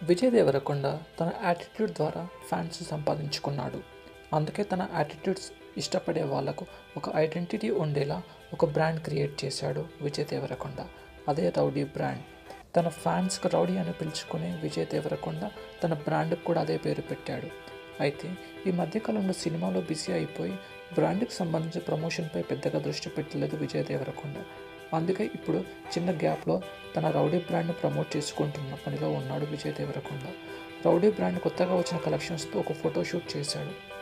విజయ్ దేవరకొండ తన యాటిట్యూడ్ ద్వారా ఫ్యాన్స్ సంపాదించుకున్నాడు అందుకే తన యాటిట్యూడ్స్ ఇష్టపడే వాళ్ళకు ఒక ఐడెంటిటీ ఉండేలా ఒక బ్రాండ్ క్రియేట్ చేశాడు విజయ్ దేవరకొండ అదే రౌడీ బ్రాండ్ తన ఫ్యాన్స్కి రౌడీ అని పిలుచుకునే విజయ్ దేవరకొండ తన బ్రాండ్కి కూడా అదే పేరు పెట్టాడు అయితే ఈ మధ్యకాలంలో సినిమాలో బిజీ అయిపోయి బ్రాండ్కి సంబంధించి ప్రమోషన్పై పెద్దగా దృష్టి పెట్టలేదు విజయ్ దేవరకొండ అందుకే ఇప్పుడు చిన్న గ్యాప్లో తన రౌడీ బ్రాండ్ను ప్రమోట్ చేసుకుంటున్న పనిలో ఉన్నాడు విజయ్ దేవరకొండ రౌడీ బ్రాండ్ కొత్తగా వచ్చిన కలెక్షన్స్తో ఒక ఫోటో షూట్ చేశాడు